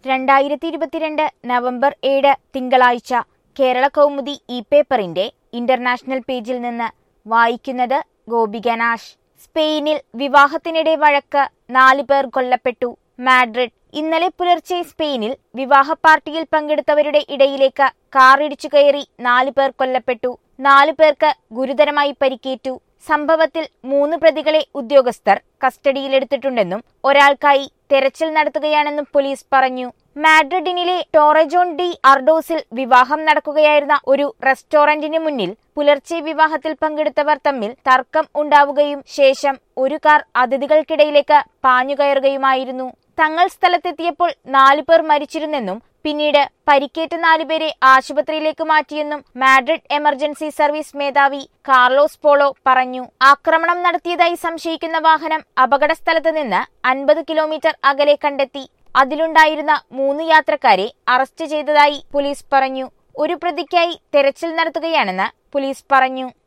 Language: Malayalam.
രണ്ടായിരത്തി ഇരുപത്തിരണ്ട് നവംബർ ഏഴ് തിങ്കളാഴ്ച കേരള കൗമുദി ഇ പേപ്പറിന്റെ ഇന്റർനാഷണൽ പേജിൽ നിന്ന് വായിക്കുന്നത് ഗോപിക നാഷ് സ്പെയിനിൽ വിവാഹത്തിനിടെ വഴക്ക് നാല് പേർ കൊല്ലപ്പെട്ടു മാഡ്രിഡ് ഇന്നലെ പുലർച്ചെ സ്പെയിനിൽ വിവാഹ പാർട്ടിയിൽ പങ്കെടുത്തവരുടെ ഇടയിലേക്ക് കാറിടിച്ചു കയറി നാല് പേർ കൊല്ലപ്പെട്ടു നാലു പേർക്ക് ഗുരുതരമായി പരിക്കേറ്റു സംഭവത്തിൽ മൂന്ന് പ്രതികളെ ഉദ്യോഗസ്ഥർ കസ്റ്റഡിയിലെടുത്തിട്ടുണ്ടെന്നും ഒരാൾക്കായി തെരച്ചിൽ നടത്തുകയാണെന്നും പോലീസ് പറഞ്ഞു മാഡ്രിഡിനിലെ ടോറജോൺ ഡി അർഡോസിൽ വിവാഹം നടക്കുകയായിരുന്ന ഒരു റെസ്റ്റോറന്റിന് മുന്നിൽ പുലർച്ചെ വിവാഹത്തിൽ പങ്കെടുത്തവർ തമ്മിൽ തർക്കം ഉണ്ടാവുകയും ശേഷം ഒരു കാർ അതിഥികൾക്കിടയിലേക്ക് പാഞ്ഞുകയറുകയുമായിരുന്നു തങ്ങൾ സ്ഥലത്തെത്തിയപ്പോൾ നാലുപേർ മരിച്ചിരുന്നെന്നും പിന്നീട് പരിക്കേറ്റ നാലുപേരെ ആശുപത്രിയിലേക്ക് മാറ്റിയെന്നും മാഡ്രിഡ് എമർജൻസി സർവീസ് മേധാവി കാർലോസ് പോളോ പറഞ്ഞു ആക്രമണം നടത്തിയതായി സംശയിക്കുന്ന വാഹനം അപകട സ്ഥലത്ത് നിന്ന് അൻപത് കിലോമീറ്റർ അകലെ കണ്ടെത്തി അതിലുണ്ടായിരുന്ന മൂന്ന് യാത്രക്കാരെ അറസ്റ്റ് ചെയ്തതായി പോലീസ് പറഞ്ഞു ഒരു പ്രതിക്കായി തെരച്ചിൽ നടത്തുകയാണെന്ന് പോലീസ് പറഞ്ഞു